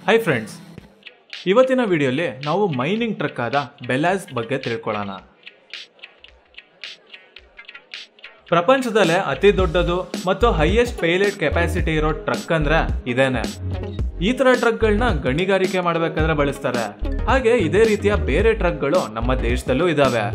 hi friends ಇವತ್ತಿನ ವಿಡಿಯೋಲಿ ನಾವು ಮೈನಿಂಗ್ ಟ್ರಕ್ ಆದ ಬೆಲಾಸ್ ಬಗ್ಗೆ ತಿಳ್ಕೊಳ್ಳೋಣ ಪ್ರಪಂಚದಲ್ಲೇ ಅತಿ ದೊಡ್ಡದು ಮತ್ತು ಹೈಯೆಸ್ಟ್ ಪೈಲಟ್ ಕೆಪಾಸಿಟಿ ಇರೋ ಟ್ರಕ್ ಅಂದ್ರೆ ಇದೇನೆ ಈ ತರ ಟ್ರಕ್ಗಳನ್ನ ಗಣಿಗಾರಿಕೆ ಮಾಡಬೇಕಾದ್ರೆ ಬಳಸ್ತಾರೆ ಹಾಗೆ ಇದೇ ರೀತಿಯ ಬೇರೆ ಟ್ರಕ್ಗಳು ನಮ್ಮ ದೇಶದಲ್ಲೂ ಇದಾವೆ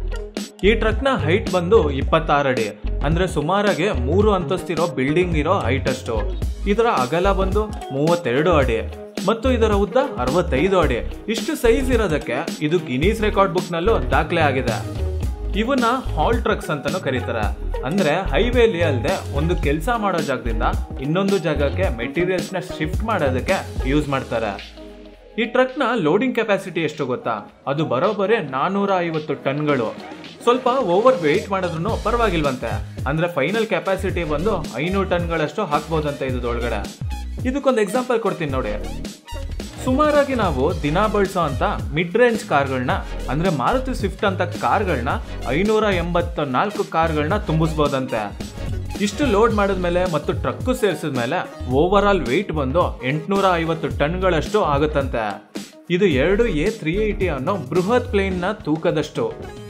ಈ ಟ್ರಕ್ನ ಹೈಟ್ ಬಂದು ಇಪ್ಪತ್ತಾರು ಅಡಿ ಅಂದ್ರೆ ಸುಮಾರಾಗಿ ಮೂರು ಅಂತಸ್ತಿರೋ ಬಿಲ್ಡಿಂಗ್ ಇರೋ ಹೈಟ್ ಅಷ್ಟು ಇದರ ಅಗಲ ಬಂದು ಮೂವತ್ತೆರಡು ಅಡಿ ಮತ್ತು ಇದರ ಉದ್ದ ಅರವತ್ತೈದು ಅಡಿ ಇಷ್ಟು ಸೈಜ್ ಇರೋದಕ್ಕೆ ಇದು ಗಿನೀಸ್ ರೆಕಾರ್ಡ್ ಬುಕ್ ನಲ್ಲೂ ದಾಖಲೆ ಆಗಿದೆ ಇವನ್ನ ಹಾಲ್ ಟ್ರಕ್ಸ್ ಅಂತಾನೂ ಕರೀತಾರೆ ಅಂದ್ರೆ ಹೈವೇಲಿ ಅಲ್ಲದೆ ಒಂದು ಕೆಲಸ ಮಾಡೋ ಜಾಗದಿಂದ ಇನ್ನೊಂದು ಜಾಗಕ್ಕೆ ಮೆಟೀರಿಯಲ್ಸ್ ನ ಶಿಫ್ಟ್ ಮಾಡೋದಕ್ಕೆ ಯೂಸ್ ಮಾಡ್ತಾರೆ ಈ ಟ್ರಕ್ನ ಲೋಡಿಂಗ್ ಕೆಪಾಸಿಟಿ ಎಷ್ಟು ಗೊತ್ತಾ ಅದು ಬರೋಬ್ಬರಿ ನಾನೂರ ಐವತ್ತು ಟನ್ಗಳು ಸ್ವಲ್ಪ ಓವರ್ ವೆಯ್ಟ್ ಮಾಡಿದ್ರು ಪರವಾಗಿಲ್ವಂತೆ ಅಂದ್ರೆ ಫೈನಲ್ ಕೆಪಾಸಿಟಿ ಬಂದು ಐನೂರು ಟನ್ಗಳಷ್ಟು ಹಾಕ್ಬೋದಂತೆ ಇದ್ರೊಳಗಡೆ ಇದಕ್ಕೊಂದು ಎಕ್ಸಾಂಪಲ್ ಕೊಡ್ತೀನಿ ನೋಡಿ ಸುಮಾರಾಗಿ ನಾವು ದಿನ ಬಳಸೋ ಅಂತ ಮಿಡ್ ರೇಂಜ್ ಕಾರ್ಗಳನ್ನ ಅಂದ್ರೆ ಮಾರುತಿ ಸ್ವಿಫ್ಟ್ ಅಂತ ಕಾರ್ಗಳನ್ನ ಐನೂರ ಎಂಬತ್ತ ನಾಲ್ಕು ಕಾರ್ಗಳನ್ನ ತುಂಬಿಸ್ಬೋದಂತೆ ಇಷ್ಟು ಲೋಡ್ ಮಾಡಿದ್ಮೇಲೆ ಮತ್ತು ಟ್ರಕ್ಕು ಸೇರಿಸಿದ್ಮೇಲೆ ಓವರ್ ಆಲ್ ವೆಯ್ಟ್ ಬಂದು ಎಂಟುನೂರ ಐವತ್ತು ಟನ್ಗಳಷ್ಟು ಆಗುತ್ತಂತೆ ಇದು ಎರಡು ಎ ತ್ರೀ ಏಯ್ಟಿ ಅನ್ನೋ ಬೃಹತ್ ಪ್ಲೇನ್ನ ತೂಕದಷ್ಟು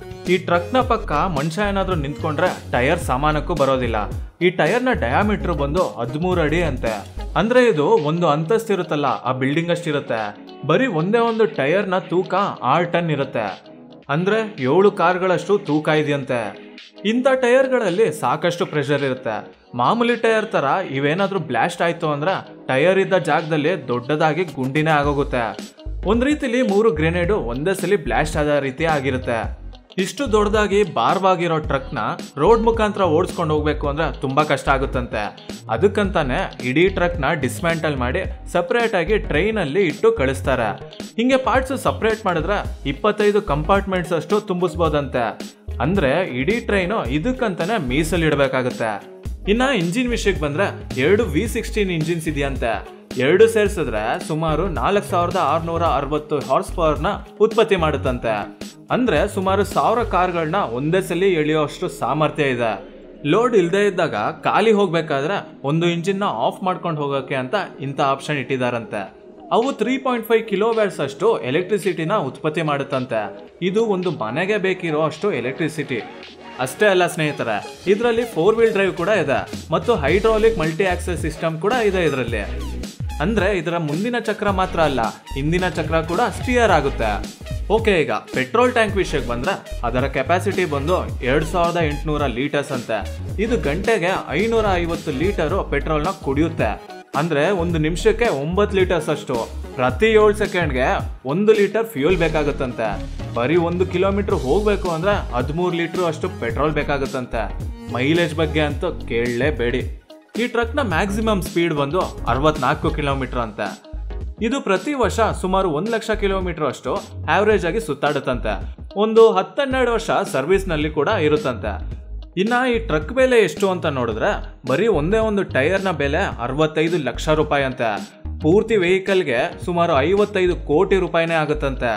ಈ ಟ್ರಕ್ನ ಪಕ್ಕ ಮನುಷ್ಯ ಏನಾದ್ರೂ ನಿಂತ್ಕೊಂಡ್ರೆ ಟೈರ್ ಸಾಮಾನಕ್ಕೂ ಬರೋದಿಲ್ಲ ಈ ಟೈರ್ನ ಡಯಾಮೀಟರ್ ಬಂದು ಹದಿಮೂರು ಅಡಿ ಅಂತೆ ಅಂದ್ರೆ ಇದು ಒಂದು ಅಂತಸ್ತಿರುತ್ತಲ್ಲ ಆ ಬಿಲ್ಡಿಂಗ್ ಅಷ್ಟಿರುತ್ತೆ ಬರೀ ಒಂದೇ ಒಂದು ಟೈರ್ನ ತೂಕ ಆರು ಟನ್ ಇರುತ್ತೆ ಅಂದ್ರೆ ಏಳು ಕಾರ್ಗಳಷ್ಟು ತೂಕ ಇದೆಯಂತೆ ಇಂಥ ಟೈರ್ಗಳಲ್ಲಿ ಸಾಕಷ್ಟು ಪ್ರೆಷರ್ ಇರುತ್ತೆ ಮಾಮೂಲಿ ಟೈರ್ ತರ ಇವೇನಾದ್ರೂ ಬ್ಲಾಸ್ಟ್ ಆಯ್ತು ಅಂದ್ರೆ ಟೈರ್ ಇದ್ದ ಜಾಗದಲ್ಲಿ ದೊಡ್ಡದಾಗಿ ಗುಂಡಿನೇ ಆಗೋಗುತ್ತೆ ಒಂದ್ ರೀತಿಲಿ ಮೂರು ಗ್ರೆನೇಡು ಒಂದೇ ಸಲ ಬ್ಲಾಸ್ಟ್ ಆದ ರೀತಿ ಆಗಿರುತ್ತೆ ಇಷ್ಟು ದೊಡ್ಡದಾಗಿ ಭಾರವಾಗಿರೋ ಟ್ರಕ್ನ ರೋಡ್ ಮುಖಾಂತರ ಓಡಿಸ್ಕೊಂಡು ಹೋಗ್ಬೇಕು ಅಂದ್ರೆ ತುಂಬಾ ಕಷ್ಟ ಆಗುತ್ತಂತೆ ಅದಕ್ಕಂತಾನೆ ಇಡೀ ಟ್ರಕ್ನ ಡಿಸ್ಮ್ಯಾಂಟಲ್ ಮಾಡಿ ಸಪ್ರೇಟ್ ಆಗಿ ಟ್ರೈನ್ ಅಲ್ಲಿ ಇಟ್ಟು ಕಳಿಸ್ತಾರೆ ಹಿಂಗೆ ಪಾರ್ಟ್ಸ್ ಸಪ್ರೇಟ್ ಮಾಡಿದ್ರೆ ಇಪ್ಪತ್ತೈದು ಕಂಪಾರ್ಟ್ಮೆಂಟ್ಸ್ ಅಷ್ಟು ತುಂಬಿಸ್ಬೋದಂತೆ ಅಂದ್ರೆ ಇಡೀ ಟ್ರೈನು ಇದಕ್ಕಂತಾನೆ ಮೀಸಲಿಡಬೇಕಾಗುತ್ತೆ ಇನ್ನ ಇಂಜಿನ್ ವಿಷಯಕ್ಕೆ ಬಂದ್ರೆ ಎರಡು ವಿ ಸಿಕ್ಸ್ಟೀನ್ ಇಂಜಿನ್ಸ್ ಇದೆಯಂತೆ ಎರಡು ಸೇರಿಸಿದ್ರೆ ಸುಮಾರು ನಾಲ್ಕು ಸಾವಿರದ ಆರ್ನೂರ ಅರವತ್ತು ಹಾರ್ಸ್ ಪವರ್ನ ಉತ್ಪತ್ತಿ ಮಾಡುತ್ತಂತೆ ಅಂದ್ರೆ ಸುಮಾರು ಸಾವಿರ ಕಾರ್ಗಳನ್ನ ಒಂದೇ ಸಲ ಎಳೆಯುವಷ್ಟು ಸಾಮರ್ಥ್ಯ ಇದೆ ಲೋಡ್ ಇಲ್ಲದೆ ಇದ್ದಾಗ ಖಾಲಿ ಹೋಗ್ಬೇಕಾದ್ರೆ ಒಂದು ಇಂಜಿನ್ನ ಆಫ್ ಮಾಡ್ಕೊಂಡು ಹೋಗೋಕೆ ಅಂತ ಇಂಥ ಆಪ್ಷನ್ ಇಟ್ಟಿದಾರಂತೆ ಅವು three point five kilowatts ಅಷ್ಟು ಎಲೆಕ್ಟ್ರಿಸಿಟಿನ ಉತ್ಪತ್ತಿ ಮಾಡುತ್ತಂತೆ ಇದು ಒಂದು ಮನೆಗೆ ಬೇಕಿರೋ ಅಷ್ಟು ಎಲೆಕ್ಟ್ರಿಸಿಟಿ ಅಷ್ಟೇ ಅಲ್ಲ ಸ್ನೇಹಿತರೆ ಇದರಲ್ಲಿ ಫೋರ್ ವೀಲ್ ಡ್ರೈವ್ ಕೂಡ ಇದೆ ಮತ್ತು ಹೈಡ್ರಾಲಿಕ್ ಮಲ್ಟಿ ಆಕ್ಸೆಸ್ ಸಿಸ್ಟಮ್ ಕೂಡ ಇದೆ ಇದರಲ್ಲಿ ಅಂದ್ರೆ ಇದರ ಮುಂದಿನ ಚಕ್ರ ಮಾತ್ರ ಅಲ್ಲ ಹಿಂದಿನ ಚಕ್ರ ಕೂಡ ಸ್ಟಿಯರ್ ಆಗುತ್ತೆ ಓಕೆ ಈಗ ಪೆಟ್ರೋಲ್ ಟ್ಯಾಂಕ್ ವಿಷಯಕ್ಕೆ ಬಂದ್ರೆ ಅದರ ಕೆಪಾಸಿಟಿ ಬಂದು ಎರಡ್ ಸಾವಿರದ ಎಂಟುನೂರ ಲೀಟರ್ಸ್ ಅಂತೆ ಇದು ಗಂಟೆಗೆ ಐನೂರ ಐವತ್ತು ಲೀಟರು ಪೆಟ್ರೋಲ್ನ ಕುಡಿಯುತ್ತೆ ಅಂದ್ರೆ ಒಂದು ನಿಮಿಷಕ್ಕೆ ಒಂಬತ್ತು ಲೀಟರ್ಸ್ ಅಷ್ಟು ಪ್ರತಿ ಏಳು ಸೆಕೆಂಡ್ಗೆ ಒಂದು ಲೀಟರ್ ಫ್ಯೂಯಲ್ ಬೇಕಾಗುತ್ತಂತೆ ಬರೀ ಒಂದು ಕಿಲೋಮೀಟರ್ ಹೋಗ್ಬೇಕು ಅಂದ್ರೆ ಹದಿಮೂರು ಲೀಟರ್ ಅಷ್ಟು ಪೆಟ್ರೋಲ್ ಬೇಕಾಗುತ್ತಂತೆ ಮೈಲೇಜ್ ಬಗ್ಗೆ ಅಂತೂ ಕೇಳಲೇಬೇಡಿ ಈ ಟ್ರಕ್ನ ಮ್ಯಾಕ್ಸಿಮಮ್ ಸ್ಪೀಡ್ ಬಂದು ಅರವತ್ನಾಲ್ಕು ಕಿಲೋಮೀಟರ್ ಅಂತೆ ಇದು ಪ್ರತಿ ವರ್ಷ ಸುಮಾರು ಒಂದು ಲಕ್ಷ ಕಿಲೋಮೀಟರ್ ಅಷ್ಟು ಆವರೇಜ್ ಆಗಿ ಸುತ್ತಾಡುತ್ತಂತೆ ಒಂದು ಹತ್ತೆರಡು ವರ್ಷ ಸರ್ವಿಸ್ ನಲ್ಲಿ ಕೂಡ ಇರುತ್ತಂತೆ ಇನ್ನ ಈ ಟ್ರಕ್ ಬೆಲೆ ಎಷ್ಟು ಅಂತ ನೋಡಿದ್ರೆ ಬರೀ ಒಂದೇ ಒಂದು ಟೈರ್ನ ಬೆಲೆ ಅರವತ್ತೈದು ಲಕ್ಷ ರೂಪಾಯಿ ಅಂತೆ ಪೂರ್ತಿ ವೆಹಿಕಲ್ಗೆ ಸುಮಾರು ಐವತ್ತೈದು ಕೋಟಿ ರೂಪಾಯಿನೇ ಆಗುತ್ತಂತೆ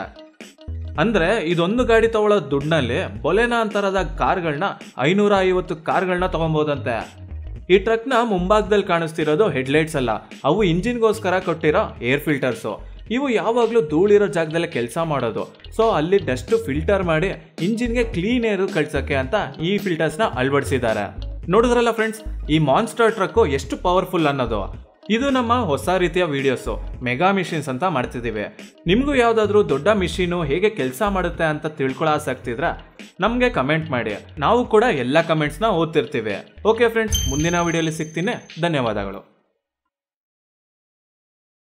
ಅಂದ್ರೆ ಇದೊಂದು ಗಾಡಿ ತಗೊಳ್ಳೋ ದುಡ್ಡಿನಲ್ಲಿ ಬೊಲೆನಾ ಅಂತರದ ಕಾರ್ಗಳನ್ನ ಐನೂರ ಐವತ್ತು ಕಾರ್ಗಳನ್ನ ತಗೊಬೋದಂತೆ ಈ ಟ್ರಕ್ನ ಮುಂಭಾಗದಲ್ಲಿ ಕಾಣಿಸ್ತಿರೋದು ಹೆಡ್ಲೈಟ್ಸ್ ಅಲ್ಲ ಅವು ಇಂಜಿನ್ಗೋಸ್ಕರ ಕೊಟ್ಟಿರೋ ಏರ್ ಫಿಲ್ಟರ್ಸು ಇವು ಯಾವಾಗಲೂ ಧೂಳಿರೋ ಜಾಗದಲ್ಲೇ ಕೆಲಸ ಮಾಡೋದು ಸೊ ಅಲ್ಲಿ ಡಸ್ಟ್ ಫಿಲ್ಟರ್ ಮಾಡಿ ಇಂಜಿನ್ಗೆ ಕ್ಲೀನ್ ಏರು ಕಳ್ಸೋಕ್ಕೆ ಅಂತ ಈ ಫಿಲ್ಟರ್ಸ್ನ ಅಳವಡಿಸಿದ್ದಾರೆ ನೋಡಿದ್ರಲ್ಲ ಫ್ರೆಂಡ್ಸ್ ಈ ಮಾನ್ಸ್ಟರ್ ಟ್ರಕ್ಕು ಎಷ್ಟು ಪವರ್ಫುಲ್ ಅನ್ನೋದು ಇದು ನಮ್ಮ ಹೊಸ ರೀತಿಯ ವಿಡಿಯೋಸು ಮೆಗಾ ಮಿಷಿನ್ಸ್ ಅಂತ ಮಾಡ್ತಿದ್ದೀವಿ ನಿಮಗೂ ಯಾವುದಾದ್ರೂ ದೊಡ್ಡ ಮಿಷಿನು ಹೇಗೆ ಕೆಲಸ ಮಾಡುತ್ತೆ ಅಂತ ತಿಳ್ಕೊಳ್ಳೋ ಆಸಕ್ತಿ ಇದ್ರೆ ನಮಗೆ ಕಮೆಂಟ್ ಮಾಡಿ ನಾವು ಕೂಡ ಎಲ್ಲ ಕಮೆಂಟ್ಸ್ನ ಓದ್ತಿರ್ತೀವಿ ಓಕೆ ಫ್ರೆಂಡ್ಸ್ ಮುಂದಿನ ವಿಡಿಯೋಲಿ ಸಿಗ್ತೀನಿ ಧನ್ಯವಾದಗಳು